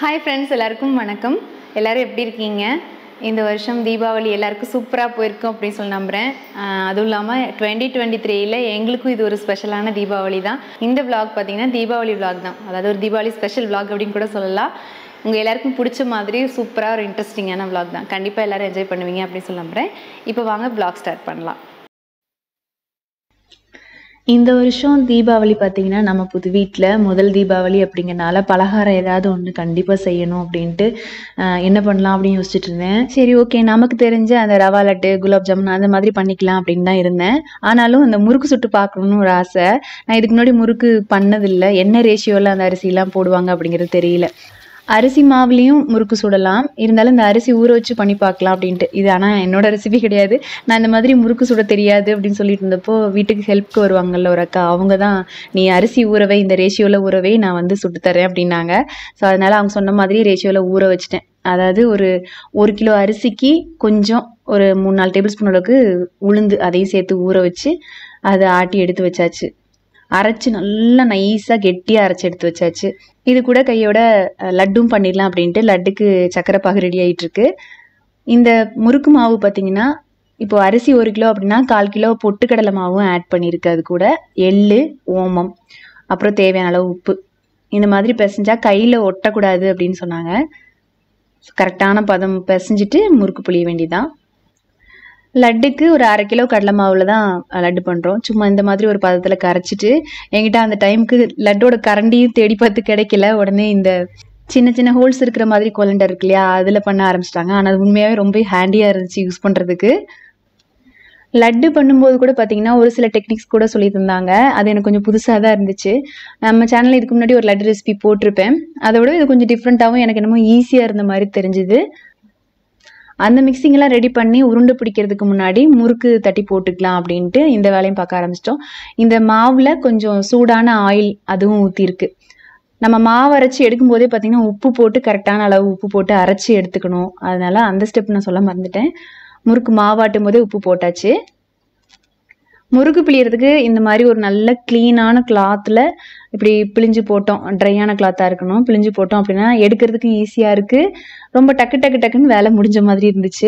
hi friends எல்லாருக்கும் வணக்கம் எல்லாரும் எப்படி இருக்கீங்க இந்த வருஷம் தீபாவளி எல்லாருக்கும் சூப்பராக போயிருக்கும் அப்படின்னு சொல்லி நம்புகிறேன் ஆஹ் அதுவும் இல்லாமல் டுவெண்ட்டி டுவெண்ட்டி த்ரீயில் எங்களுக்கும் இது ஒரு ஸ்பெஷலான தீபாவளி தான் இந்த vlog பார்த்தீங்கன்னா தீபாவளி vlog தான் அதாவது ஒரு தீபாவளி ஸ்பெஷல் vlog அப்படின்னு கூட சொல்லலாம் உங்கள் எல்லாருக்கும் பிடிச்ச மாதிரி சூப்பராக ஒரு இன்ட்ரெஸ்டிங்கான vlog தான் கண்டிப்பாக எல்லாரும் என்ஜாய் பண்ணுவீங்க அப்படின்னு சொல்லி நம்புகிறேன் இப்போ வாங்க vlog ஸ்டார்ட் பண்ணலாம் இந்த வருஷம் தீபாவளி பார்த்தீங்கன்னா நம்ம புது வீட்டில் முதல் தீபாவளி அப்படிங்கறனால பலகாரம் ஏதாவது ஒன்று கண்டிப்பாக செய்யணும் அப்படின்ட்டு ஆஹ், என்ன பண்ணலாம் அப்படின்னு யோசிச்சுட்டு இருந்தேன் சரி ஓகே நமக்கு தெரிஞ்ச அந்த ரவா லட்டு குலாப் ஜாமுன் அந்த மாதிரி பண்ணிக்கலாம் அப்படின்னு தான் இருந்தேன் ஆனாலும் அந்த முறுக்கு சுட்டு பார்க்கணும்னு ஒரு ஆசை நான் இதுக்கு முன்னாடி முறுக்கு பண்ணதில்லை என்ன ரேஷியோவில் அந்த அரிசிலாம் போடுவாங்க அப்படிங்கிறது தெரியல அரிசி மாவுலேயும் முறுக்கு சுடலாம் இருந்தாலும் இந்த அரிசி ஊற வச்சு பண்ணி பார்க்கலாம் அப்படின்ட்டு இது ஆனால் என்னோட ரெசிபி கிடையாது நான் இந்த மாதிரி முறுக்கு சுட தெரியாது அப்படின்னு சொல்லிட்டு இருந்தப்போ வீட்டுக்கு ஹெல்ப்க்கு வருவாங்கல்ல ஒரு அக்கா அவங்க தான் நீ அரிசி ஊறவே இந்த ரேஷியோவில் ஊறவே நான் வந்து சுட்டு தரேன் அப்படின்னாங்க ஸோ அதனால் அவங்க சொன்ன மாதிரி ரேஷியோவில் ஊற வச்சுட்டேன் அதாவது ஒரு ஒரு கிலோ அரிசிக்கு கொஞ்சம் ஒரு மூணு நாலு டேபிள் ஸ்பூன் அளவுக்கு உளுந்து அதையும் சேர்த்து ஊற வச்சு அதை ஆட்டி எடுத்து வச்சாச்சு அரைச்சு நல்லா நைஸாக கெட்டியாக அரைச்சி எடுத்து வச்சாச்சு இது கூட கையோட அஹ், லட்டும் பண்ணிடலாம் அப்படின்ட்டு லட்டுக்கு சக்கரை பாகு ரெடி ஆயிட்டு இருக்கு இந்த முறுக்கு மாவு பார்த்தீங்கன்னா இப்போ அரிசி ஒரு கிலோ அப்படின்னா கால் கிலோ பொட்டுக்கடலை மாவும் ஆட் பண்ணியிருக்கு அது கூட எள்ளு ஓமம் அப்புறம் தேவையான அளவு உப்பு இந்த மாதிரி பிசைஞ்சா கையில் ஒட்டக்கூடாது அப்படின்னு சொன்னாங்க கரெக்டான பதம் பிசைஞ்சிட்டு முறுக்கு புளிய வேண்டியதான் லட்டுக்கு ஒரு அரை கிலோ கடலை மாவில் தான் லட்டு பண்ணுறோம் சும்மா இந்த மாதிரி ஒரு பதத்தில் கரைச்சிட்டு என்கிட்ட அந்த டைமுக்கு லட்டோட கரண்டியும் தேடி பார்த்து கிடைக்கல உடனே இந்த சின்ன சின்ன ஹோல்ஸ் இருக்கிற மாதிரி கொலண்டர் இருக்கு இல்லையா அதில் பண்ண ஆரம்பிச்சிட்டாங்க ஆனால் அது உண்மையாகவே ரொம்ப ஹேண்டியாக இருந்துச்சு யூஸ் பண்ணுறதுக்கு லட்டு பண்ணும்போது கூட பார்த்தீங்கன்னா ஒரு சில டெக்னிக்ஸ் கூட சொல்லி தந்தாங்க அது எனக்கு கொஞ்சம் புதுசாக தான் இருந்துச்சு நம்ம சேனலில் இதுக்கு முன்னாடி ஒரு லட்டு ரெசிபி போட்டிருப்பேன் அதை விட இது கொஞ்சம் டிஃப்ரெண்ட்டாகவும் எனக்கு என்னமோ ஈஸியாக இருந்த மாதிரி தெரிஞ்சுது அந்த மிக்சிங்கெல்லாம் ரெடி பண்ணி உருண்டை பிடிக்கிறதுக்கு முன்னாடி முறுக்கு தட்டி போட்டுக்கலாம் அப்படின்ட்டு இந்த வேலையும் பார்க்க ஆரம்பிச்சிட்டோம் இந்த மாவில் கொஞ்சம் சூடான ஆயில் அதுவும் ஊற்றிருக்கு நம்ம மாவு அரைச்சி எடுக்கும்போதே பார்த்தீங்கன்னா உப்பு போட்டு கரெக்டான அளவு உப்பு போட்டு அரைச்சி எடுத்துக்கணும் அதனால அந்த ஸ்டெப் நான் சொல்ல மறந்துட்டேன் முறுக்கு மாவாட்டும் போதே உப்பு போட்டாச்சு முறுக்கு பிழியறதுக்கு இந்த மாதிரி ஒரு நல்ல க்ளீனான கிளாத்தில் இப்படி பிழிஞ்சு போட்டோம் ட்ரையான கிளாத்தாக இருக்கணும் பிழிஞ்சு போட்டோம் அப்படின்னா எடுக்கிறதுக்கு ஈஸியாக இருக்குது ரொம்ப டக்கு டக்கு டக்குன்னு வேலை முடிஞ்ச மாதிரி இருந்துச்சு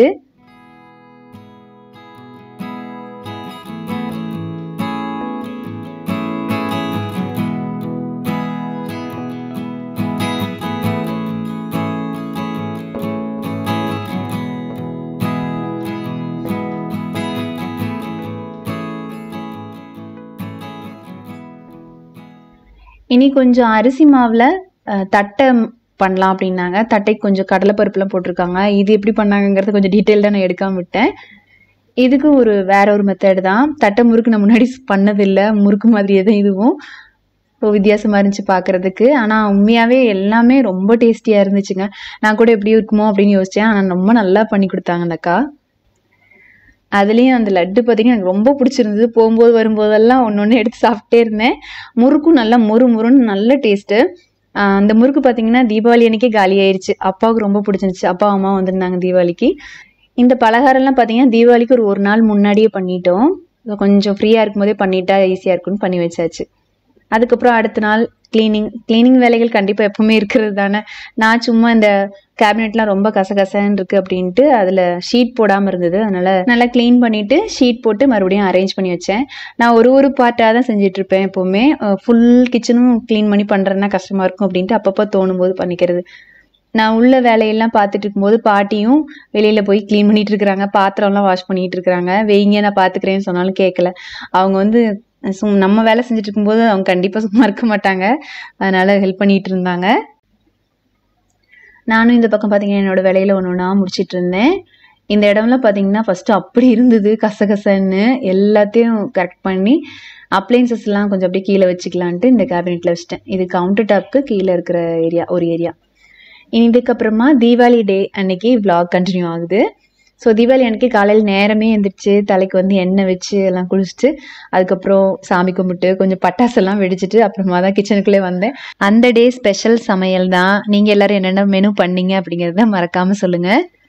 இனி கொஞ்சம் அரிசி மாவில் தட்டை பண்ணலாம் அப்படின்னாங்க தட்டைக்கு கொஞ்சம் கடலைப்பருப்புலாம் போட்டிருக்காங்க இது எப்படி பண்ணாங்கங்கிறது கொஞ்சம் டீட்டெயில்டாக நான் எடுக்காம விட்டேன் இதுக்கு ஒரு வேற ஒரு மெத்தட் தான் தட்டை முறுக்கு நான் முன்னாடி பண்ணதில்லை முறுக்கு மாதிரியே தான் இதுவும் இப்போ வித்தியாசமாக இருந்துச்சு பார்க்குறதுக்கு ஆனால் உண்மையாகவே எல்லாமே ரொம்ப டேஸ்டியாக இருந்துச்சுங்க நான் கூட எப்படி இருக்குமோ அப்படின்னு யோசித்தேன் ஆனால் ரொம்ப நல்லா பண்ணி கொடுத்தாங்க அந்த அக்கா அதுலேயும் அந்த லட்டு பார்த்தீங்கன்னா எனக்கு ரொம்ப பிடிச்சிருந்தது போகும்போது வரும்போதெல்லாம் ஒன்று ஒன்று எடுத்து சாப்பிட்டே இருந்தேன் முறுக்கும் நல்லா மொறு மொறுன்னு நல்ல டேஸ்ட்டு அந்த முறுக்கு பார்த்தீங்கன்னா தீபாவளி அன்னைக்கே காலி ஆயிருச்சு அப்பாவுக்கு ரொம்ப பிடிச்சிருந்துச்சு அப்பா அம்மா வந்திருந்தாங்க தீபாவளிக்கு இந்த பலகாரம்லாம் பார்த்தீங்கன்னா தீபாவளிக்கு ஒரு ஒரு நாள் முன்னாடியே பண்ணிட்டோம் கொஞ்சம் ஃப்ரீயாக இருக்கும்போதே பண்ணிட்டா ஈஸியாக இருக்கும்னு பண்ணி வச்சாச்சு அதுக்கப்புறம் அடுத்த நாள் க்ளீனிங் க்ளீனிங் வேலைகள் கண்டிப்பாக எப்பவுமே இருக்கிறது தானே நான் சும்மா இந்த கேபினெட்லாம் ரொம்ப கசகசன்னு இருக்கு அப்படின்ட்டு அதில் ஷீட் போடாமல் இருந்தது அதனால நல்லா க்ளீன் பண்ணிட்டு ஷீட் போட்டு மறுபடியும் அரேஞ்ச் பண்ணி வச்சேன் நான் ஒரு ஒரு பார்ட்டாக தான் செஞ்சுட்டு இருப்பேன் எப்போவுமே ஃபுல் கிச்சனும் க்ளீன் பண்ணி பண்ணுறதுனா கஷ்டமாக இருக்கும் அப்படின்ட்டு அப்பப்போ தோணும் போது பண்ணிக்கிறது நான் உள்ள வேலையெல்லாம் பார்த்துட்டு இருக்கும்போது பாட்டியும் வெளியில போய் க்ளீன் பண்ணிட்டு இருக்கிறாங்க பாத்திரம்லாம் வாஷ் பண்ணிட்டு இருக்கிறாங்க வைங்க நான் பார்த்துக்கிறேன்னு சொன்னாலும் கேட்கல அவங்க வந்து சும் நம்ம வேலை செஞ்சுட்டு இருக்கும்போது அவங்க கண்டிப்பாக சும்மா இருக்க மாட்டாங்க அதனால ஹெல்ப் பண்ணிட்டு இருந்தாங்க நானும் இந்த பக்கம் பார்த்தீங்கன்னா என்னோட வேலையில ஒன்று ஒன்றா முடிச்சிட்டு இருந்தேன் இந்த இடம்லாம் பார்த்தீங்கன்னா ஃபர்ஸ்ட் அப்படி இருந்தது கசகசன்னு எல்லாத்தையும் கரெக்ட் பண்ணி அப்ளைன்சஸ்லாம் கொஞ்சம் அப்படியே கீழே வச்சுக்கலான்ட்டு இந்த கேபினெட்டில் வச்சிட்டேன் இது கவுண்டர் டாப்க்கு கீழே இருக்கிற ஏரியா ஒரு ஏரியா இனி இதுக்கப்புறமா தீபாவளி டே அன்னைக்கு vlog கண்டினியூ ஆகுது ஸோ தீபாவளி அன்னைக்கு காலையில் நேரமே எந்திரிச்சு தலைக்கு வந்து எண்ணெய் வச்சு எல்லாம் குளிச்சுட்டு அதுக்கப்புறம் சாமி கும்பிட்டு கொஞ்சம் பட்டாசெல்லாம் வெடிச்சிட்டு அப்புறமா தான் கிச்சனுக்குள்ளே வந்தேன் அந்த டே ஸ்பெஷல் சமையல் தான் நீங்கள் எல்லாரும் என்னென்ன மெனு பண்ணீங்க அப்படிங்கிறத மறக்காமல் சொல்லுங்கள்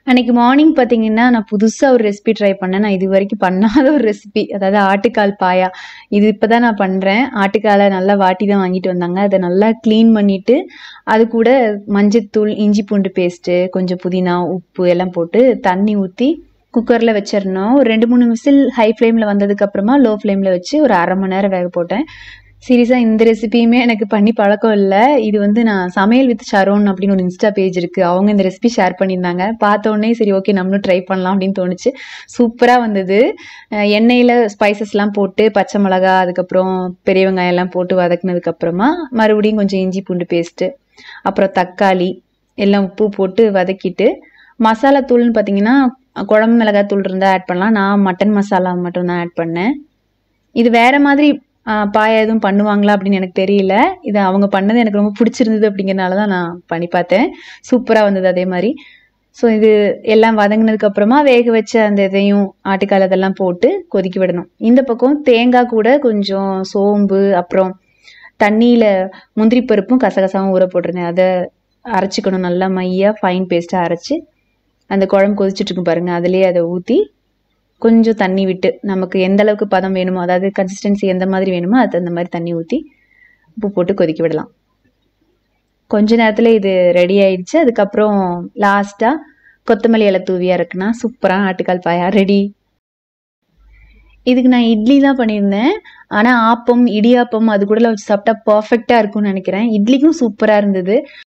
அன்னைக்கு மார்னிங் பார்த்தீங்கன்னா நான் புதுசாக ஒரு ரெசிபி ட்ரை பண்ணேன் நான் இது வரைக்கும் பண்ணாத ஒரு ரெசிபி அதாவது ஆட்டுக்கால் பாயா இது இப்போ தான் நான் பண்ணுறேன் ஆட்டுக்காலை நல்லா வாட்டி தான் வாங்கிட்டு வந்தாங்க அதை நல்லா க்ளீன் பண்ணிவிட்டு அது கூட மஞ்சத்தூள் இஞ்சி பூண்டு பேஸ்ட்டு கொஞ்சம் புதினா உப்பு எல்லாம் போட்டு தண்ணி ஊற்றி குக்கரில் வச்சிடணும் ஒரு ரெண்டு மூணு விசில் ஹை ஃப்ளேமில் வந்ததுக்கப்புறமா லோ ஃப்ளேமில் வச்சு ஒரு அரை மணி நேரம் வேக போட்டேன் சீரியஸாக இந்த ரெசிபியுமே எனக்கு பண்ணி பழக்கம் இல்லை இது வந்து நான் சமையல் வித் ஷரோன் அப்படின்னு ஒரு இன்ஸ்டா பேஜ் இருக்குது அவங்க இந்த ரெசிபி ஷேர் பண்ணியிருந்தாங்க பார்த்த உடனே சரி ஓகே நம்மளும் ட்ரை பண்ணலாம் அப்படின்னு தோணுச்சு சூப்பராக வந்தது அஹ் எண்ணெயில் ஸ்பைசஸ்லாம் போட்டு பச்சை மிளகா அதுக்கப்புறம் பெரிய வெங்காயம் எல்லாம் போட்டு வதக்குனதுக்கப்புறமா மறுபடியும் கொஞ்சம் இஞ்சி பூண்டு பேஸ்ட்டு அப்புறம் தக்காளி எல்லாம் உப்பு போட்டு வதக்கிட்டு மசாலா தூள்னு பார்த்தீங்கன்னா குழம்பு மிளகாய் தூள் இருந்தால் ஆட் பண்ணலாம் நான் மட்டன் மசாலா மட்டும் தான் ஆட் பண்ணேன் இது வேற மாதிரி ஆ, பாயா எதுவும் பண்ணுவாங்களா அப்படின்னு எனக்கு தெரியல இது அவங்க பண்ணது எனக்கு ரொம்ப பிடிச்சிருந்தது அப்படிங்கிறனால தான் நான் பண்ணி பார்த்தேன் சூப்பராக வந்தது அதே மாதிரி ஸோ இது எல்லாம் வதங்கினதுக்கு அப்புறமா வேக வச்ச அந்த இதையும் ஆட்டுக்கால் அதெல்லாம் போட்டு கொதிக்க விடணும் இந்த பக்கம் தேங்காய் கூட கொஞ்சம் சோம்பு அப்புறம் தண்ணியில் முந்திரி பருப்பும் கசகசாவும் ஊற போட்டிருந்தேன் அதை அரைச்சிக்கணும் நல்லா மையாக ஃபைன் பேஸ்ட்டாக அரைச்சி அந்த குழம்பு கொதிச்சுட்டு இருக்கும் பாருங்க அதுலேயே அதை ஊற்றி கொஞ்சம் தண்ணி விட்டு நமக்கு எந்த அளவுக்கு பதம் வேணுமோ அதாவது கன்சிஸ்டன்சி எந்த மாதிரி வேணுமோ அது அந்த மாதிரி தண்ணி ஊற்றி உப்பு போட்டு கொதிக்க விடலாம் கொஞ்ச நேரத்தில் இது ரெடி ஆயிடுச்சு அதுக்கப்புறம் லாஸ்ட்டாக கொத்தமல்லி இலை தூவியா இருக்குன்னா சூப்பரான ஆட்டுக்கால் பாயா ரெடி இதுக்கு நான் இட்லி தான் பண்ணியிருந்தேன் ஆனால் ஆப்பம் இடியாப்பம் அது கூட வச்சு சாப்பிட்டா பர்ஃபெக்டாக இருக்கும்னு நினைக்கிறேன் இட்லிக்கும் சூப்பராக இருந்தது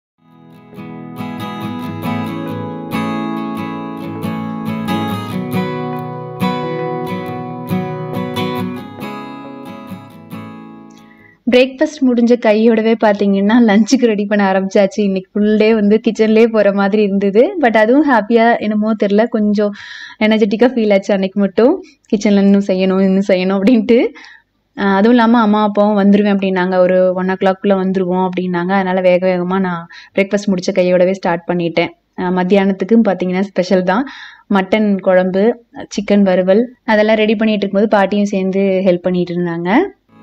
பிரேக்ஃபாஸ்ட் முடிஞ்ச கையோடவே பார்த்தீங்கன்னா லஞ்சுக்கு ரெடி பண்ண ஆரம்பிச்சாச்சு இன்னைக்கு ஃபுல் டே வந்து கிச்சன்லேயே போகிற மாதிரி இருந்தது பட் அதுவும் ஹாப்பியாக என்னமோ தெரில கொஞ்சம் எனர்ஜெட்டிக்காக ஃபீல் ஆச்சு அன்னைக்கு மட்டும் கிச்சனில் இன்னும் செய்யணும் இன்னும் செய்யணும் அப்படின்ட்டு ஆஹ் அதுவும் இல்லாமல் அம்மா அப்பாவும் வந்துருவேன் அப்படின்னாங்க ஒரு ஒன் ஓ கிளாக்குள்ளே வந்துருவோம் அப்படின்னாங்க அதனால் வேக வேகமாக நான் பிரேக்ஃபாஸ்ட் முடிச்ச கையோடவே ஸ்டார்ட் பண்ணிட்டேன் ஆஹ் மத்தியானத்துக்கும் பார்த்தீங்கன்னா ஸ்பெஷல் தான் மட்டன் குழம்பு சிக்கன் வறுவல் அதெல்லாம் ரெடி பண்ணிட்டு இருக்கும்போது பாட்டியும் சேர்ந்து ஹெல்ப் பண்ணிட்டு இருந்தாங்க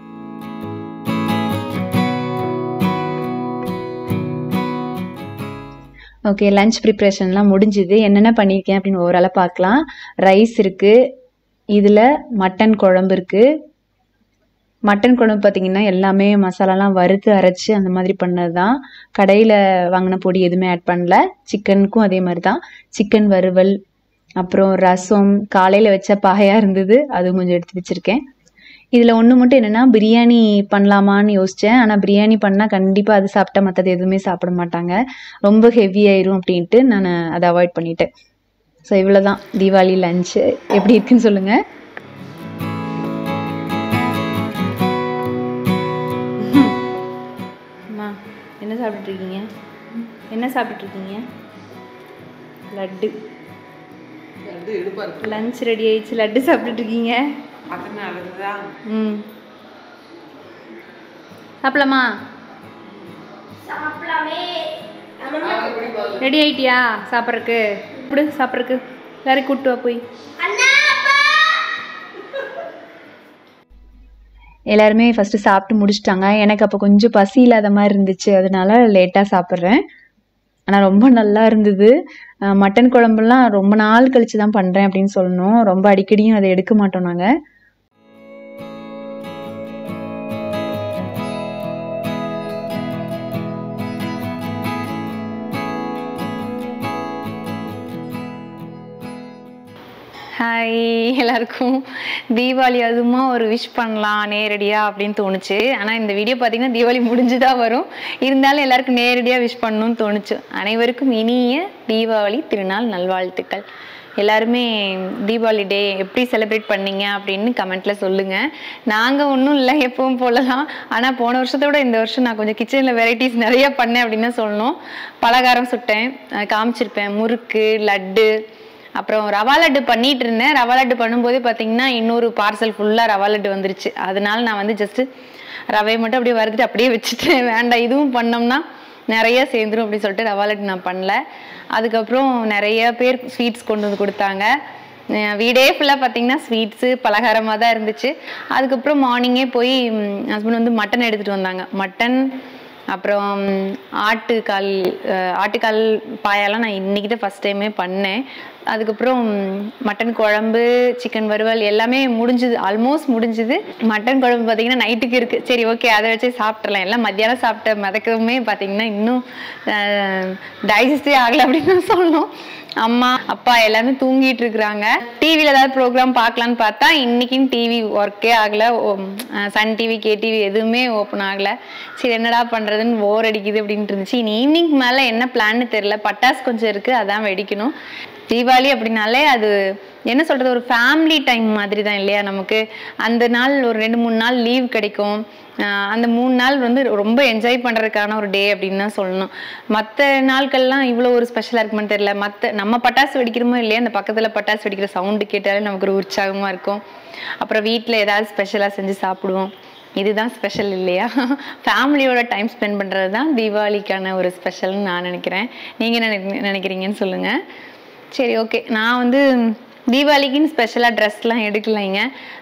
ஓகே லஞ்ச் ப்ரிப்ரேஷன்லாம் முடிஞ்சுது என்னென்ன பண்ணியிருக்கேன் அப்படின்னு ஓவராலாக பார்க்கலாம் ரைஸ் இருக்குது இதில் மட்டன் குழம்பு இருக்குது மட்டன் குழம்பு பார்த்தீங்கன்னா எல்லாமே மசாலாலாம் வறுத்து அரைச்சி அந்த மாதிரி பண்ணது தான் கடையில் வாங்கின பொடி எதுவுமே ஆட் பண்ணல சிக்கனுக்கும் அதே மாதிரி தான் சிக்கன் வறுவல் அப்புறம் ரசம் காலையில் வச்ச பாயாக இருந்தது அதுவும் கொஞ்சம் எடுத்து வச்சுருக்கேன் இதில் ஒன்று மட்டும் என்னென்னா பிரியாணி பண்ணலாமான்னு யோசித்தேன் ஆனால் பிரியாணி பண்ணால் கண்டிப்பாக அது சாப்பிட்டா மற்றது எதுவுமே சாப்பிட மாட்டாங்க ரொம்ப ஹெவி ஆயிரும் அப்படின்ட்டு நான் அதை அவாய்ட் பண்ணிட்டேன் ஸோ இவ்வளோ தான் தீபாவளி லஞ்சு எப்படி இருக்குன்னு சொல்லுங்கள் அம்மா என்ன சாப்பிட்டுட்டு இருக்கீங்க என்ன சாப்பிட்டுட்டு இருக்கீங்க லட்டு அது இடுப்பா இருக்கு லஞ்ச் ரெடி ஆயிடுச்சு லட்டு சாப்பிட்டுட்டு இருக்கீங்க அதனால தான் ம் சாப்பிடலாமா ரெடி ஆயிட்டியா சாப்பிட்றக்கு இப்படி சாப்பிட்றக்கு எல்லாரையும் கூட்டு வா போய் எல்லாருமே ஃபஸ்ட்டு சாப்பிட்டு முடிச்சிட்டாங்க எனக்கு அப்போ கொஞ்சம் பசி இல்லாத மாதிரி இருந்துச்சு அதனால லேட்டாக சாப்பிட்றேன் ஆனால் ரொம்ப நல்லா இருந்தது அஹ் மட்டன் குழம்புலாம் ரொம்ப நாள் கழிச்சு தான் பண்ணுறேன் அப்படின்னு சொல்லணும் ரொம்ப அடிக்கடியும் அதை எடுக்க மாட்டோம் நாங்கள் ஹாய் எல்லாருக்கும் தீபாவளி அதுமா ஒரு விஷ் பண்ணலாம் நேரடியாக அப்படின்னு தோணுச்சு ஆனால் இந்த வீடியோ பார்த்தீங்கன்னா தீபாவளி முடிஞ்சு தான் வரும் இருந்தாலும் எல்லாருக்கும் நேரடியாக விஷ் பண்ணணும்னு தோணுச்சு அனைவருக்கும் இனிய தீபாவளி திருநாள் நல்வாழ்த்துக்கள் எல்லாருமே தீபாவளி டே எப்படி செலிப்ரேட் பண்ணீங்க அப்படின்னு கமெண்ட்ல சொல்லுங்க நாங்கள் ஒன்றும் இல்லை எப்பவும் போலலாம் ஆனால் போன வருஷத்தை விட இந்த வருஷம் நான் கொஞ்சம் கிச்சனில் வெரைட்டிஸ் நிறைய பண்ணேன் அப்படின்னு தான் சொல்லணும் பலகாரம் சுட்டேன் அஹ் காமிச்சிருப்பேன் முறுக்கு லட்டு அப்புறம் ரவா லட்டு பண்ணிட்டு இருந்தேன் ரவா லட்டு பண்ணும்போதே பார்த்தீங்கன்னா இன்னொரு பார்சல் ஃபுல்லாக ரவா லட்டு வந்துருச்சு அதனால நான் வந்து ஜஸ்ட் ரவையை மட்டும் அப்படியே வறுத்துட்டு அப்படியே வச்சுட்டேன் வேண்டாம் இதுவும் பண்ணோம்னா நிறைய சேர்ந்துரும் அப்படின்னு சொல்லிட்டு ரவா லட்டு நான் பண்ணல அதுக்கப்புறம் நிறைய பேர் ஸ்வீட்ஸ் கொண்டு வந்து கொடுத்தாங்க அஹ் வீடே ஃபுல்லாக பார்த்தீங்கன்னா ஸ்வீட்ஸு பலகாரமாக தான் இருந்துச்சு அதுக்கப்புறம் மார்னிங்கே போய் ஹஸ்பண்ட் வந்து மட்டன் எடுத்துகிட்டு வந்தாங்க மட்டன் அப்புறம் ஆட்டுக்கால் அஹ், ஆட்டுக்கால் பாயாலாம் நான் இன்னைக்கு தான் ஃபஸ்ட் டைமே பண்ணேன் அதுக்கப்புறம் மட்டன் குழம்பு சிக்கன் வறுவல் எல்லாமே முடிஞ்சுது ஆல்மோஸ்ட் முடிஞ்சுது மட்டன் குழம்பு பார்த்தீங்கன்னா நைட்டுக்கு இருக்குது சரி ஓகே அதை வச்சே சாப்பிட்றலாம் எல்லாம் மத்தியானம் சாப்பிட்ட மதக்கமே பார்த்தீங்கன்னா இன்னும் டைஜஸ்டே ஆகலை அப்படின்னு தான் சொல்லணும் அம்மா அப்பா எல்லாமே தூங்கிட்டு இருக்கிறாங்க டிவியில் ஏதாவது ப்ரோக்ராம் பார்க்கலான்னு பார்த்தா இன்னைக்குன்னு டிவி ஒர்க்கே ஆகலை சன் டிவி கேடிவி எதுவுமே ஓப்பன் ஆகலை சரி என்னடா பண்ணுறதுன்னு போர் அடிக்குது அப்படின்ட்டு இருந்துச்சு இனி ஈவினிங் மேலே என்ன பிளான்னு தெரில பட்டாசு கொஞ்சம் இருக்குது அதான் வெடிக்கணும் தீபாவளி அப்படின்னாலே அது என்ன சொல்கிறது ஒரு ஃபேமிலி டைம் மாதிரி தான் இல்லையா நமக்கு அந்த நாள் ஒரு ரெண்டு மூணு நாள் லீவ் கிடைக்கும் ஆஹ் அந்த மூணு நாள் வந்து ரொம்ப என்ஜாய் பண்ணுறதுக்கான ஒரு டே அப்படின்னு தான் சொல்லணும் மற்ற நாட்கள்லாம் இவ்வளோ ஒரு ஸ்பெஷலாக இருக்குமான்னு தெரியல மற்ற நம்ம பட்டாசு வெடிக்கிறோமோ இல்லையா அந்த பக்கத்தில் பட்டாசு வெடிக்கிற சவுண்டு கேட்டாலே நமக்கு ஒரு உற்சாகமாக இருக்கும் அப்புறம் வீட்டில் ஏதாவது ஸ்பெஷலாக செஞ்சு சாப்பிடுவோம் இதுதான் ஸ்பெஷல் இல்லையா ஃபேமிலியோட டைம் ஸ்பெண்ட் பண்ணுறது தான் தீபாவளிக்கான ஒரு ஸ்பெஷல்னு நான் நினைக்கிறேன் நீங்கள் நினை நினைக்கிறீங்கன்னு சொல்லுங்கள் சரி ஓகே நான் வந்து தீபாவளிக்குன்னு ஸ்பெஷலாக ட்ரெஸ்லாம் எடுக்கலைங்க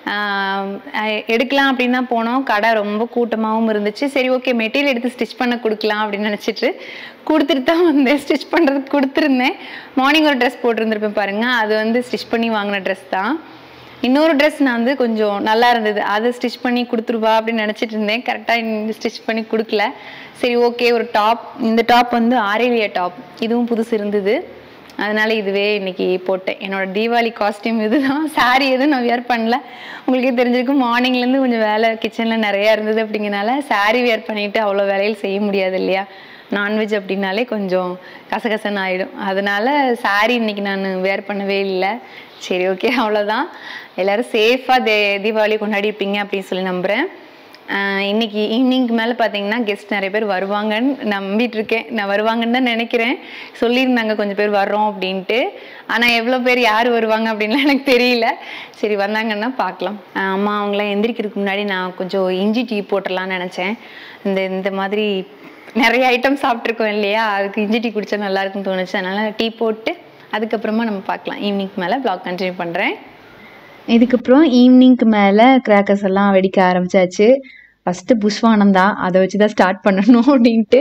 ஆஹ் அஹ் எடுக்கலாம் அப்படின்னு தான் போனோம் கடை ரொம்ப கூட்டமாகவும் இருந்துச்சு சரி ஓகே மெட்டீரியல் எடுத்து ஸ்டிச் பண்ண கொடுக்கலாம் அப்படின்னு நினச்சிட்டு கொடுத்துட்டு தான் வந்தேன் ஸ்டிச் பண்ணுறதுக்கு கொடுத்துருந்தேன் மார்னிங் ஒரு ட்ரெஸ் போட்டிருந்திருப்பேன் பாருங்கள் அது வந்து ஸ்டிச் பண்ணி வாங்கின ட்ரெஸ் தான் இன்னொரு ட்ரெஸ் நான் வந்து கொஞ்சம் நல்லா இருந்தது அதை ஸ்டிச் பண்ணி கொடுத்துருவா அப்படின்னு நினச்சிட்டு இருந்தேன் கரெக்டாக ஸ்டிச் பண்ணி கொடுக்கல சரி ஓகே ஒரு டாப் இந்த டாப் வந்து ஆரேலியா டாப் இதுவும் புதுசு இருந்தது அதனால இதுவே இன்னைக்கு போட்டேன் என்னோட தீபாவளி காஸ்டியூம் இதுதான் saree எதுவும் நான் வியர் பண்ணல உங்களுக்கே தெரிஞ்சிருக்கும் மார்னிங்லேருந்து கொஞ்சம் வேலை கிச்சனில் நிறையா இருந்தது அப்படிங்கனால saree வியர் பண்ணிட்டு அவ்வளோ வேலையில் செய்ய முடியாது இல்லையா நான்வெஜ் அப்படின்னாலே கொஞ்சம் கசகசன்னு ஆயிடும் அதனால saree இன்னைக்கு நான் வேர் பண்ணவே இல்லை சரி ஓகே அவ்வளோதான் எல்லாரும் சேஃபாக தே தீபாவளி கொண்டாடி இருப்பீங்க அப்படின்னு சொல்லி நம்புகிறேன் ஆஹ் இன்னைக்கு ஈவினிங்க்கு மேலே பார்த்தீங்கன்னா கெஸ்ட் நிறைய பேர் வருவாங்கன்னு நம்பிட்டு இருக்கேன் நான் வருவாங்கன்னு தான் நினைக்கிறேன் சொல்லியிருந்தாங்க கொஞ்சம் பேர் வர்றோம் அப்படின்ட்டு ஆனால் எவ்வளோ பேர் யார் வருவாங்க அப்படின்லாம் எனக்கு தெரியல சரி வந்தாங்கன்னா பார்க்கலாம் ஆஹ் அம்மா அவங்களாம் எந்திரிக்கிறதுக்கு முன்னாடி நான் கொஞ்சம் இஞ்சி டீ போட்டுடலாம்னு நினச்சேன் இந்த இந்த மாதிரி நிறைய ஐட்டம் சாப்பிட்ருக்கோம் இல்லையா அதுக்கு இஞ்சி டீ குடிச்சா நல்லா இருக்கும்னு தோணுச்சு அதனால டீ போட்டு அதுக்கப்புறமா நம்ம பார்க்கலாம் ஈவினிங் மேலே ப்ளாக் கண்டினியூ பண்ணுறேன் இதுக்கப்புறம் ஈவினிங்க்கு மேலே கிராக்கர்ஸ் எல்லாம் வெடிக்க ஆரம்பிச்சாச்சு ஃபஸ்ட்டு புஷ்வானம் தான் அதை வச்சு தான் ஸ்டார்ட் பண்ணணும் அப்படின்ட்டு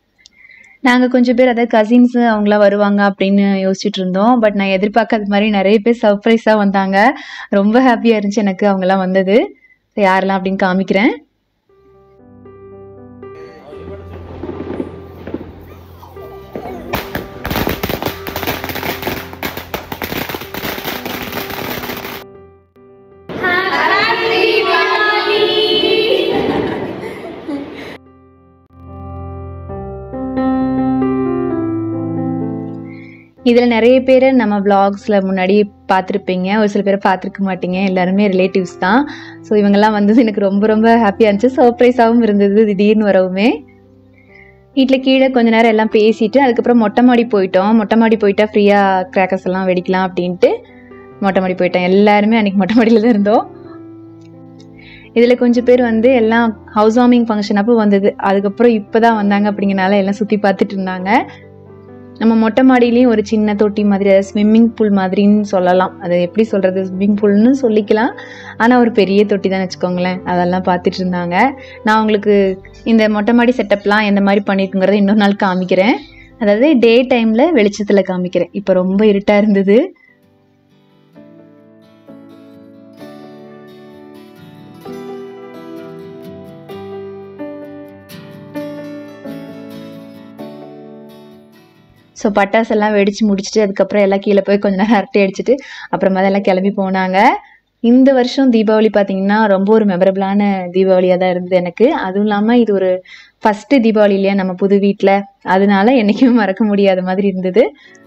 நாங்கள் கொஞ்சம் பேர் அதாவது கசின்ஸ் அவங்களாம் வருவாங்க அப்படின்னு யோசிச்சுட்டு இருந்தோம் பட் நான் எதிர்பார்க்காத மாதிரி நிறைய பேர் சர்ப்ரைஸாக வந்தாங்க ரொம்ப ஹாப்பியாக இருந்துச்சு எனக்கு அவங்கெல்லாம் வந்தது யாரெல்லாம் அப்படின்னு காமிக்கிறேன் இதில் நிறைய பேர் நம்ம vlogsல முன்னாடி பார்த்துருப்பீங்க ஒரு சில பேரை பார்த்துருக்க மாட்டீங்க எல்லாருமே ரிலேட்டிவ்ஸ் தான் ஸோ இவங்கெல்லாம் வந்தது எனக்கு ரொம்ப ரொம்ப ஹாப்பியாக இருந்துச்சு சர்ப்ரைஸாகவும் இருந்தது திடீர்னு வரவுமே வீட்டில் கீழே கொஞ்ச நேரம் எல்லாம் பேசிட்டு அதுக்கப்புறம் மொட்டை மாடி போயிட்டோம் மொட்டை மாடி போயிட்டா ஃப்ரீயாக கிராக்கர்ஸ் எல்லாம் வெடிக்கலாம் அப்படின்ட்டு மொட்டை மாடி போயிட்டோம் எல்லாருமே அன்னைக்கு மொட்டை மாடியில் தான் இருந்தோம் இதில் கொஞ்சம் பேர் வந்து எல்லாம் ஹவுஸ் வார்மிங் ஃபங்க்ஷன் அப்போ வந்தது அதுக்கப்புறம் இப்போ தான் வந்தாங்க அப்படிங்கனால எல்லாம் சுற்றி பார்த்துட்டு இருந்தாங்க நம்ம மொட்டை மாடியிலையும் ஒரு சின்ன தொட்டி மாதிரி அதாவது ஸ்விம்மிங் பூல் மாதிரின்னு சொல்லலாம் அது எப்படி சொல்கிறது ஸ்விம்மிங் பூல்னு சொல்லிக்கலாம் ஆனால் ஒரு பெரிய தொட்டி தான் வச்சுக்கோங்களேன் அதெல்லாம் பார்த்துட்டு இருந்தாங்க நான் உங்களுக்கு இந்த மொட்டை மாடி செட்டப்லாம் எந்த மாதிரி பண்ணியிருக்குங்கிறத இன்னொரு நாள் காமிக்கிறேன் அதாவது டே டைமில் வெளிச்சத்தில் காமிக்கிறேன் இப்போ ரொம்ப இருட்டாக இருந்தது ஸோ பட்டாசெல்லாம் வெடிச்சு முடிச்சுட்டு அதுக்கப்புறம் எல்லாம் கீழே போய் கொஞ்ச நேரம் அரட்டை அடிச்சுட்டு அப்புறமா தான் எல்லாம் கிளம்பி போனாங்க இந்த வருஷம் தீபாவளி பார்த்தீங்கன்னா ரொம்ப ஒரு மெமரபிளான தீபாவளியாக தான் இருந்தது எனக்கு அதுவும் இல்லாமல் இது ஒரு ஃபஸ்ட்டு தீபாவளி இல்லையா நம்ம புது வீட்டில் அதனால என்றைக்குமே மறக்க முடியாத மாதிரி இருந்தது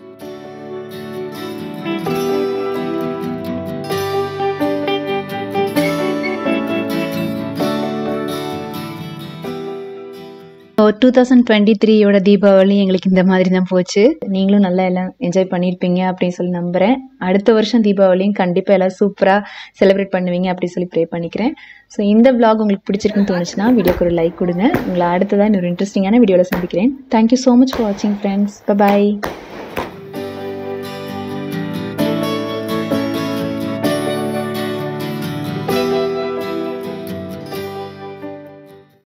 டூ தௌசண்ட் டுவெண்ட்டி த்ரீயோட தீபாவளி எங்களுக்கு இந்த மாதிரி தான் போச்சு நீங்களும் நல்லா எல்லாம் என்ஜாய் பண்ணியிருப்பீங்க அப்படின்னு சொல்லி நம்புகிறேன் அடுத்த வருஷம் தீபாவளியும் கண்டிப்பாக எல்லாம் சூப்பராக செலிப்ரேட் பண்ணுவீங்க அப்படின்னு சொல்லி ப்ரே பண்ணிக்கிறேன் ஸோ இந்த vlog உங்களுக்கு பிடிச்சிருக்குன்னு தோணுச்சுன்னா வீடியோக்கு ஒரு லைக் கொடுங்க உங்களை அடுத்ததான் இன்னொரு இன்ட்ரெஸ்டிங்கான வீடியோவில் சந்திக்கிறேன் தேங்க்யூ ஸோ மச் ஃபார் வாட்சிங் ஃப்ரெண்ட்ஸ் பாய்